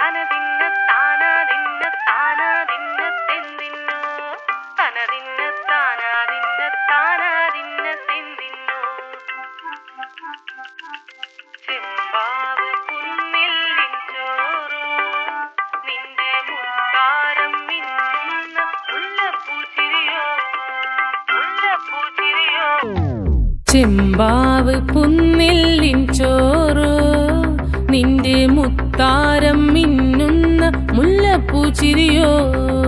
തനതിന്ന താനാതിന്ന താനാതിന്ന തെന്തിന്നോ തനതിന്ന താനാതിന്ന താനാതിന്ന തെന്തിന്നോ ചെമ്പാവ് കുന്നില്ലിൻ ചോറോ നിന്റെ മുത്താരം മിന്നുന്ന മുല്ലപ്പൂച്ചിരിയോ മുല്ലപ്പൂച്ചിരിയോ ചെമ്പാവ് പുന്നില്ലിൻ ചോറോ നിന്റെ മുത്താരം മിന്നുന്ന മുല്ലപ്പൂച്ചിരിയോ